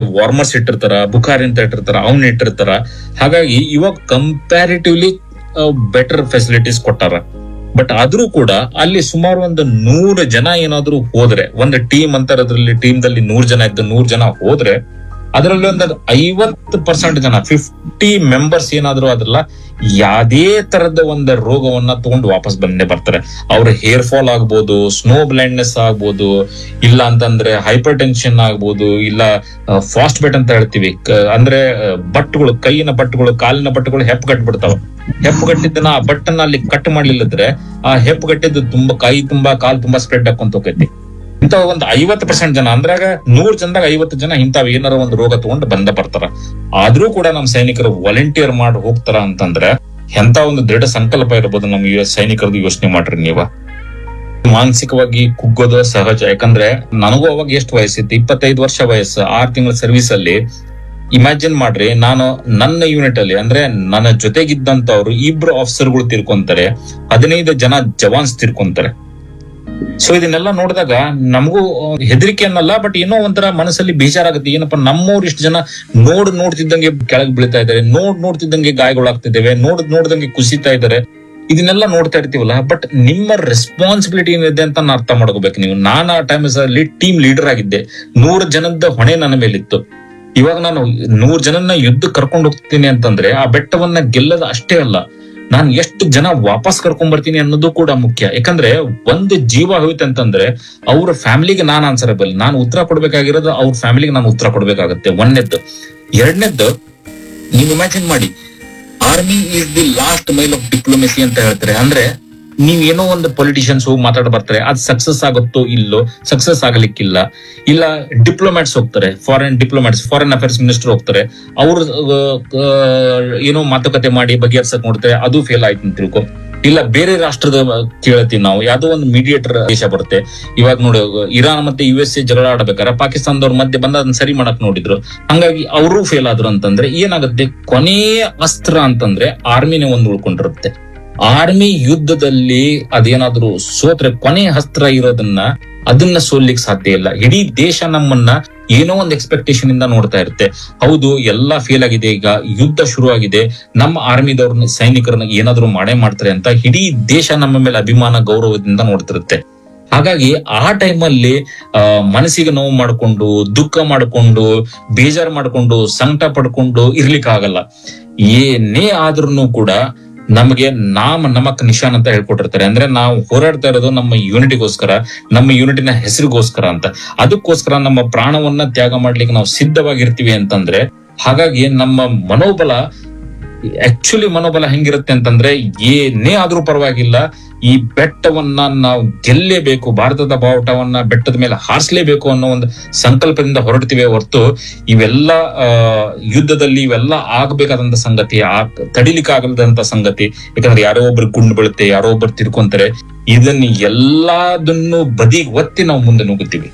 ವಾರ್ಮರ್ಸ್ ಇಟ್ಟಿರ್ತಾರ ಬುಖಾರಿ ಅಂತ ಇಟ್ಟಿರ್ತಾರ ಅವ್ನ ಇಟ್ಟಿರ್ತಾರ ಹಾಗಾಗಿ ಇವಾಗ ಕಂಪ್ಯಾರಿಟಿವ್ಲಿ ಬೆಟರ್ ಫೆಸಿಲಿಟೀಸ್ ಕೊಟ್ಟಾರ ಬಟ್ ಆದ್ರೂ ಕೂಡ ಅಲ್ಲಿ ಸುಮಾರು ಒಂದು ನೂರು ಜನ ಏನಾದ್ರೂ ಹೋದ್ರೆ ಒಂದು ಟೀಮ್ ಅಂತಾರೆ ಅದ್ರಲ್ಲಿ ಟೀಮ್ ದಲ್ಲಿ ನೂರ್ ಜನ ಇದ್ದು ನೂರ್ ಜನ ಹೋದ್ರೆ ಅದರಲ್ಲಿ ಒಂದು ಐವತ್ತು ಪರ್ಸೆಂಟ್ ಜನ ಫಿಫ್ಟಿ ಮೆಂಬರ್ಸ್ ಏನಾದ್ರು ಅದ್ರಲ್ಲ ಯಾವ್ದೇ ತರದ ಒಂದು ರೋಗವನ್ನ ತಗೊಂಡು ವಾಪಸ್ ಬಂದೇ ಬರ್ತಾರೆ ಅವ್ರ ಹೇರ್ ಫಾಲ್ ಆಗ್ಬೋದು ಸ್ನೋ ಬ್ಲೈಂಡ್ನೆಸ್ ಆಗ್ಬೋದು ಇಲ್ಲ ಅಂತಂದ್ರೆ ಹೈಪರ್ ಟೆನ್ಷನ್ ಆಗ್ಬೋದು ಇಲ್ಲ ಫಾಸ್ಟ್ ಬೆಟ್ ಅಂತ ಹೇಳ್ತೀವಿ ಕ- ಅಂದ್ರೆ ಆ, ಬಟ್ಟುಗಳು ಕೈಯಿನ ಬಟ್ಟುಗಳು ಕಾಲಿನ ಬಟ್ಟುಗಳು ಹೆಪ್ಪು ಕಟ್ಬಿಡ್ತಾವ ಹೆಪ್ಪು ಕಟ್ಟಿದ್ದನ್ನ ಆ ಬಟ್ಟನ್ನ ಅಲ್ಲಿ ಕಟ್ ಮಾಡ್ಲಿಲ್ಲದ್ರೆ ಆ ಹೆಪ್ಪು ಕಟ್ಟಿದ್ದು ತುಂಬಾ ಕೈ ತುಂಬಾ ಕಾಲ್ ತುಂಬಾ ಸ್ಪ್ರೆಡ್ ಹಾಕೊಂತ ಹೋಗೈತಿ ಇಂತ ಒಂದು ಐವತ್ತು ಪರ್ಸೆಂಟ್ ಜನ ಅಂದ್ರಾಗ ನೂರ್ ಜನದಾಗ ಐವತ್ತು ಜನ ಇಂಥವ್ ಏನಾರ ಒಂದು ರೋಗ ತಗೊಂಡು ಬಂದ ಬರ್ತಾರ ಆದ್ರೂ ಕೂಡ ನಮ್ ಸೈನಿಕರು ವಾಲಂಟಿಯರ್ ಮಾಡಿ ಹೋಗ್ತಾರ ಅಂತಂದ್ರೆ ಎಂತ ಒಂದು ದೃಢ ಸಂಕಲ್ಪ ಇರಬಹುದು ನಮ್ ಯು ಎಸ್ ಸೈನಿಕರದ್ದು ಯೋಚನೆ ಮಾಡ್ರಿ ನೀವ ಮಾನಸಿಕವಾಗಿ ಕುಗ್ಗೋದು ಸಹಜ ಯಾಕಂದ್ರೆ ನನಗೂ ಅವಾಗ ಎಷ್ಟು ವಯಸ್ಸಿತ್ತು ಇಪ್ಪತ್ತೈದು ವರ್ಷ ವಯಸ್ಸು ಆರ್ ತಿಂಗಳ ಸರ್ವಿಸ್ ಅಲ್ಲಿ ಇಮ್ಯಾಜಿನ್ ಮಾಡ್ರಿ ನಾನು ನನ್ನ ಯೂನಿಟ್ ಅಲ್ಲಿ ಅಂದ್ರೆ ನನ್ನ ಜೊತೆಗಿದ್ದಂತವ್ರು ಇಬ್ರು ಆಫೀಸರ್ಗಳು ತೀರ್ಕೊಂತಾರೆ ಹದಿನೈದು ಜನ ಜವಾನ್ಸ್ ತೀರ್ಕೊಂತಾರೆ ಸೊ ಇದನ್ನೆಲ್ಲ ನೋಡಿದಾಗ ನಮಗೂ ಹೆದರಿಕೆ ಅನ್ನಲ್ಲ ಬಟ್ ಏನೋ ಒಂಥರ ಮನಸ್ಸಲ್ಲಿ ಬೇಜಾರಾಗುತ್ತೆ ಏನಪ್ಪ ನಮ್ಮವ್ರು ಇಷ್ಟು ಜನ ನೋಡ್ ನೋಡ್ತಿದ್ದಂಗೆ ಕೆಳಗೆ ಬೀಳ್ತಾ ಇದಾರೆ ನೋಡ್ ನೋಡ್ತಿದ್ದಂಗೆ ಗಾಯಗಳಾಗ್ತಿದ್ದೇವೆ ನೋಡ್ ನೋಡ್ದಂಗೆ ಕುಸಿತಾ ಇದಾರೆ ಇದನ್ನೆಲ್ಲ ನೋಡ್ತಾ ಇರ್ತೀವಲ್ಲ ಬಟ್ ನಿಮ್ಮ ರೆಸ್ಪಾನ್ಸಿಬಿಲಿಟಿ ಏನಿದೆ ಅಂತ ನಾನು ಅರ್ಥ ಮಾಡ್ಕೋಬೇಕು ನೀವು ನಾನು ಆ ಟೈಮ್ ಅಲ್ಲಿ ಟೀಮ್ ಲೀಡರ್ ಆಗಿದ್ದೆ ನೂರು ಜನದ ಹೊಣೆ ನನ್ನ ಮೇಲಿತ್ತು ಇವಾಗ ನಾನು ನೂರ್ ಜನನ್ನ ಯುದ್ಧ ಕರ್ಕೊಂಡು ಹೋಗ್ತೀನಿ ಅಂತಂದ್ರೆ ಆ ಬೆಟ್ಟವನ್ನ ಗೆಲ್ಲದ ಅಷ್ಟೇ ಅಲ್ಲ ನಾನು ಎಷ್ಟು ಜನ ವಾಪಸ್ ಕರ್ಕೊಂಡ್ ಬರ್ತೀನಿ ಅನ್ನೋದು ಕೂಡ ಮುಖ್ಯ ಯಾಕಂದ್ರೆ ಒಂದು ಜೀವ ಹೋಯ್ತು ಅಂತಂದ್ರೆ ಅವ್ರ ಫ್ಯಾಮಿಲಿಗೆ ನಾನು ಆನ್ಸರಬಲ್ ನಾನು ಉತ್ತರ ಕೊಡ್ಬೇಕಾಗಿರೋದು ಅವ್ರ ಫ್ಯಾಮಿಲಿಗೆ ನಾನು ಉತ್ತರ ಕೊಡ್ಬೇಕಾಗತ್ತೆ ಒಂದನೇದ್ದು ಎರಡನೇದ್ದು ನೀವು ಇಮ್ಯಾಜಿನ್ ಮಾಡಿ army is the last mile of diplomacy ಅಂತ ಹೇಳ್ತಾರೆ ಅಂದ್ರೆ ನೀವ್ ಏನೋ ಒಂದು ಪೊಲಿಟಿಷಿಯನ್ಸ್ ಹೋಗಿ ಮಾತಾಡ ಬರ್ತಾರೆ ಅದು ಸಕ್ಸಸ್ ಆಗುತ್ತೋ ಇಲ್ಲೋ ಸಕ್ಸಸ್ ಆಗಲಿಕ್ಕಿಲ್ಲ ಇಲ್ಲ ಡಿಪ್ಲೊಮ್ಯಾಟ್ಸ್ ಹೋಗ್ತಾರೆ foreign diplomats foreign affairs minister ಹೋಗ್ತಾರೆ ಅವ್ರು ಆ, ಏನೋ ಮಾತುಕತೆ ಮಾಡಿ ಬಗೆಹರ್ಸಕ್ ನೋಡ್ತಾರೆ ಅದು ಫೇಲ್ ಆಯ್ತು ಅಂತ ತಿಳ್ಕೊ ಇಲ್ಲ ಬೇರೆ ರಾಷ್ಟ್ರದ ಕೇಳ್ತೀವಿ ನಾವು ಯಾವ್ದೋ ಒಂದು ಮೀಡಿಯೇಟರ್ ದೇಶ ಬರುತ್ತೆ ಇವಾಗ ನೋಡಿ ಇರಾನ್ ಮತ್ತೆ ಯು ಎಸ್ ಎ ಜಗಳ ಆಡ್ಬೇಕಾದ್ರೆ ಪಾಕಿಸ್ತಾನದವ್ರ ಮಧ್ಯೆ ಬಂದ ಅದನ್ನ ಸರಿ ಮಾಡಕ್ ನೋಡಿದ್ರು ಹಂಗಾಗಿ ಅವರು ಫೇಲ್ ಆದ್ರು ಅಂತಂದ್ರೆ ಏನಾಗುತ್ತೆ ಕೊನೆಯ ಅಸ್ತ್ರ ಅಂತಂದ್ರೆ ಆರ್ಮಿನೇ ಒಂದು ಉಳ್ಕೊಂಡಿರುತ್ತೆ ಆರ್ಮಿ ಯುದ್ಧದಲ್ಲಿ ಅದೇನಾದ್ರೂ ಸೋತ್ರೆ ಕೊನೆಯ ಅಸ್ತ್ರ ಇರೋದನ್ನ ಅದನ್ನ ಸೋಲಿಕ್ ಸಾಧ್ಯ ಇಲ್ಲ ಇಡೀ ದೇಶ ನಮ್ಮನ್ನ ಏನೋ ಒಂದು ಎಕ್ಸ್ಪೆಕ್ಟೇಷನ್ ಇಂದ ನೋಡ್ತಾ ಇರುತ್ತೆ ಹೌದು ಎಲ್ಲಾ ಫೇಲ್ ಆಗಿದೆ ಈಗ ಯುದ್ಧ ಶುರು ಆಗಿದೆ ನಮ್ಮ ಆರ್ಮಿದವ್ರನ್ನ ಸೈನಿಕರನ್ನ ಏನಾದ್ರೂ ಮಾಡೇ ಮಾಡ್ತಾರೆ ಅಂತ ಇಡೀ ದೇಶ ನಮ್ಮ ಮೇಲೆ ಅಭಿಮಾನ ಗೌರವದಿಂದ ನೋಡ್ತಿರುತ್ತೆ ಹಾಗಾಗಿ ಆ ಟೈಮಲ್ಲಿ ಆ ಮನಸ್ಸಿಗೆ ನೋವು ಮಾಡ್ಕೊಂಡು ದುಃಖ ಮಾಡ್ಕೊಂಡು ಬೇಜಾರು ಮಾಡ್ಕೊಂಡು ಸಂಕಟ ಪಡ್ಕೊಂಡು ಇರ್ಲಿಕ್ಕೆ ಆಗಲ್ಲ ಏನೇ ಆದ್ರೂ ಕೂಡ ನಮಗೆ ನಾಮ ನಮಕ್ ನಿಶಾನ್ ಅಂತ ಹೇಳ್ಕೊಟ್ಟಿರ್ತಾರೆ ಅಂದ್ರೆ ನಾವು ಹೋರಾಡ್ತಾ ಇರೋದು ನಮ್ಮ ಯೂನಿಟಿಗೋಸ್ಕರ ನಮ್ಮ ಯೂನಿಟಿನ ಹೆಸರಿಗೋಸ್ಕರ ಅಂತ ಅದಕ್ಕೋಸ್ಕರ ನಮ್ಮ ಪ್ರಾಣವನ್ನ ತ್ಯಾಗ ಮಾಡ್ಲಿಕ್ಕೆ ನಾವು ಸಿದ್ಧವಾಗಿರ್ತೀವಿ ಅಂತಂದ್ರೆ ಹಾಗಾಗಿ ನಮ್ಮ ಮನೋಬಲ ಆಕ್ಚುಲಿ ಮನೋಬಲ ಹೆಂಗಿರುತ್ತೆ ಅಂತಂದ್ರೆ ಏನೇ ಆದ್ರೂ ಪರವಾಗಿಲ್ಲ ಈ ಬೆಟ್ಟವನ್ನ ನಾವು ಗೆಲ್ಲೇಬೇಕು ಭಾರತದ ಬಾವುಟವನ್ನ ಬೆಟ್ಟದ ಮೇಲೆ ಹಾರಿಸ್ಲೇಬೇಕು ಅನ್ನೋ ಒಂದು ಸಂಕಲ್ಪದಿಂದ ಹೊರಡ್ತೀವಿ ಹೊರತು ಇವೆಲ್ಲ ಆ, ಯುದ್ಧದಲ್ಲಿ ಇವೆಲ್ಲ ಆಗ್ಬೇಕಾದಂತ ಸಂಗತಿ ಆ ತಡಿಲಿಕ್ಕೆ ಆಗಲ್ದಂತ ಸಂಗತಿ ಯಾಕಂದ್ರೆ ಯಾರೋ ಒಬ್ರು ಗುಂಡು ಬೀಳುತ್ತೆ ಯಾರೋ ಒಬ್ರು ತಿರ್ಕೊಂತಾರೆ ಇದನ್ನ ಎಲ್ಲದನ್ನು ಬದಿಗೆ ಒತ್ತಿ ನಾವು ಮುಂದೆ ನುಗ್ಗುತ್ತೀವಿ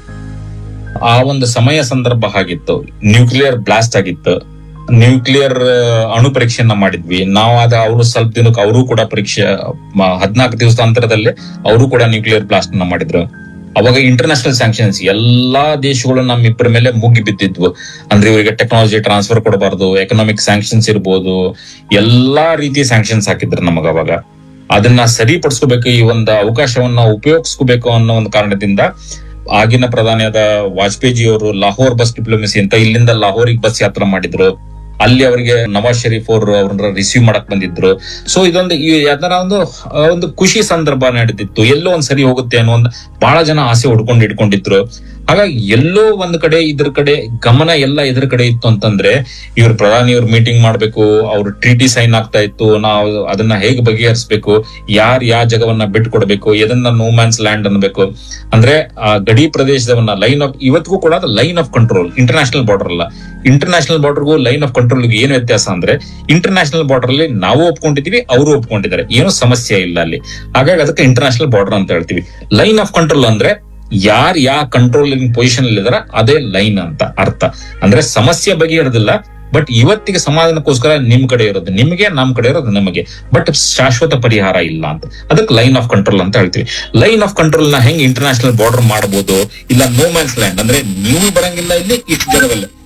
ಆ ಒಂದು ಸಮಯ ಸಂದರ್ಭ ಆಗಿತ್ತು ನ್ಯೂಕ್ಲಿಯರ್ ಬ್ಲಾಸ್ಟ್ ಆಗಿತ್ತು ನ್ಯೂಕ್ಲಿಯರ್ ಅಣು ಪರೀಕ್ಷೆಯನ್ನ ಮಾಡಿದ್ವಿ ನಾವು ಅದ ಅವರು ಸ್ವಲ್ಪ ದಿನಕ್ಕೆ ಅವರು ಕೂಡ ಪರೀಕ್ಷೆ ಹದಿನಾಲ್ಕು ದಿವಸದ ಅಂತರದಲ್ಲಿ ಅವರು ಕೂಡ ನ್ಯೂಕ್ಲಿಯರ್ ಬ್ಲಾಸ್ಟ್ ಅನ್ನ ಮಾಡಿದ್ರು ಅವಾಗ ಇಂಟರ್ನ್ಯಾಷನಲ್ ಸ್ಯಾಂಕ್ಷನ್ಸ್ ಎಲ್ಲಾ ದೇಶಗಳು ನಮ್ಮ ಇಬ್ಬರ ಮೇಲೆ ಮುಗಿ ಬಿದ್ದಿದ್ವು ಅಂದ್ರೆ ಇವರಿಗೆ ಟೆಕ್ನಾಲಜಿ ಟ್ರಾನ್ಸ್ಫರ್ ಕೊಡಬಾರ್ದು ಎಕನಾಮಿಕ್ ಸ್ಯಾಂಕ್ಷನ್ಸ್ ಇರ್ಬೋದು ಎಲ್ಲಾ ರೀತಿಯ ಸ್ಯಾಂಕ್ಷನ್ಸ್ ಹಾಕಿದ್ರು ನಮಗ ಅವಾಗ ಅದನ್ನ ಸರಿಪಡಿಸ್ಕೋಬೇಕು ಈ ಒಂದು ಅವಕಾಶವನ್ನ ಉಪಯೋಗಿಸ್ಕೋಬೇಕು ಅನ್ನೋ ಒಂದು ಕಾರಣದಿಂದ ಆಗಿನ ಪ್ರಧಾನಿಯಾದ ವಾಜಪೇಯಿ ಅವರು ಲಾಹೋರ್ ಬಸ್ ಡಿಪ್ಲೊಮೆಸಿ ಅಂತ ಇಲ್ಲಿಂದ ಲಾಹೋರಿಗೆ ಬಸ್ ಯಾತ್ರೆ ಮಾಡಿದ್ರು ಅಲ್ಲಿ ಅವರಿಗೆ ನವಾಜ್ ಶರೀಫ್ ಅವರು ಅವ್ರನ್ನ ರಿಸೀವ್ ಮಾಡಕ್ ಬಂದಿದ್ರು ಸೊ ಇದೊಂದು ಈ ಯಾವ್ದಾರ ಒಂದು ಆ, ಒಂದು ಖುಷಿ ಸಂದರ್ಭ ನಡೆದಿತ್ತು ಎಲ್ಲೋ ಒಂದ್ ಸರಿ ಹೋಗುತ್ತೆ ಅನ್ನೋ ಒಂದು ಬಹಳ ಜನ ಆಸೆ ಹೊಡ್ಕೊಂಡು ಇಟ್ಕೊಂಡಿದ್ರು ಹಾಗಾಗಿ ಎಲ್ಲೋ ಒಂದ್ ಕಡೆ ಇದ್ರ ಕಡೆ ಗಮನ ಎಲ್ಲ ಇದ್ರ ಕಡೆ ಇತ್ತು ಅಂತಂದ್ರೆ ಇವ್ರ ಪ್ರಧಾನಿಯವ್ರು ಮೀಟಿಂಗ್ ಮಾಡ್ಬೇಕು ಅವ್ರ ಟ್ರೀಟಿ ಸೈನ್ ಆಗ್ತಾ ಇತ್ತು ನಾವು ಅದನ್ನ ಹೇಗೆ ಬಗೆಹರಿಸಬೇಕು ಯಾರ್ ಯಾವ ಜಗವನ್ನ ಬಿಟ್ಟು ಕೊಡ್ಬೇಕು ಎದನ್ನ ನೋ ಮ್ಯಾನ್ಸ್ ಲ್ಯಾಂಡ್ ಅನ್ಬೇಕು ಅಂದ್ರೆ ಆ ಗಡಿ ಪ್ರದೇಶದವನ್ನ ಲೈನ್ ಆಫ್ ಇವತ್ತಿಗೂ ಕೂಡ line of control international border ಅಲ್ಲ ಇಂಟರ್ನ್ಯಾಷನಲ್ ಬಾರ್ಡರ್ಗೂ ಲೈನ್ ಆಫ್ ಕಂಟ್ರೋಲ್ಗೆ ಏನು ವ್ಯತ್ಯಾಸ ಅಂದ್ರೆ ಇಂಟರ್ನ್ಯಾಷನಲ್ ಬಾರ್ಡರ್ ಅಲ್ಲಿ ನಾವು ಒಪ್ಕೊಂಡಿದೀವಿ ಅವರು ಒಪ್ಕೊಂಡಿದ್ದಾರೆ ಏನು ಸಮಸ್ಯೆ ಇಲ್ಲ ಅಲ್ಲಿ ಹಾಗಾಗಿ ಅದಕ್ಕೆ ಇಂಟರ್ನ್ಯಾಷನಲ್ ಬಾರ್ಡರ್ ಅಂತ ಹೇಳ್ತೀವಿ ಲೈನ್ ಆಫ್ ಕಂಟ್ರೋಲ್ ಅಂದ್ರೆ ಯಾರ್ ಯಾ ಕಂಟ್ರೋಲಿಂಗ್ ಪೊಸಿಷನ್ ಅಲ್ಲಿ ಇದಾರ ಅದೇ ಲೈನ್ ಅಂತ ಅರ್ಥ ಅಂದ್ರೆ ಸಮಸ್ಯೆ ಬಗೆಹರಿದಿಲ್ಲ ಬಟ್ ಇವತ್ತಿಗೆ ಸಮಾಧಾನಕ್ಕೋಸ್ಕರ ನಿಮ್ ಕಡೆ ಇರೋದು ನಿಮಗೆ ನಮ್ ಕಡೆ ಇರೋದು ನಮಗೆ ಬಟ್ ಶಾಶ್ವತ ಪರಿಹಾರ ಇಲ್ಲ ಅಂತ ಅದಕ್ಕೆ ಲೈನ್ ಆಫ್ ಕಂಟ್ರೋಲ್ ಅಂತ ಹೇಳ್ತೀವಿ ಲೈನ್ ಆಫ್ ಕಂಟ್ರೋಲ್ ನ ಹೆಂಗ್ ಇಂಟರ್ನ್ಯಾಷನಲ್ ಬಾರ್ಡರ್ ಮಾಡಬಹುದು ಇಲ್ಲ ನೋ ಮ್ಯಾನ್ಸ್ ಲ್ಯಾಂಡ್ ಅಂದ್ರೆ ನೀವು ಬರಂಗಿಲ್ಲ ಇಲ್ಲಿ ಇಷ್ಟು ಜನವಲ್ಲ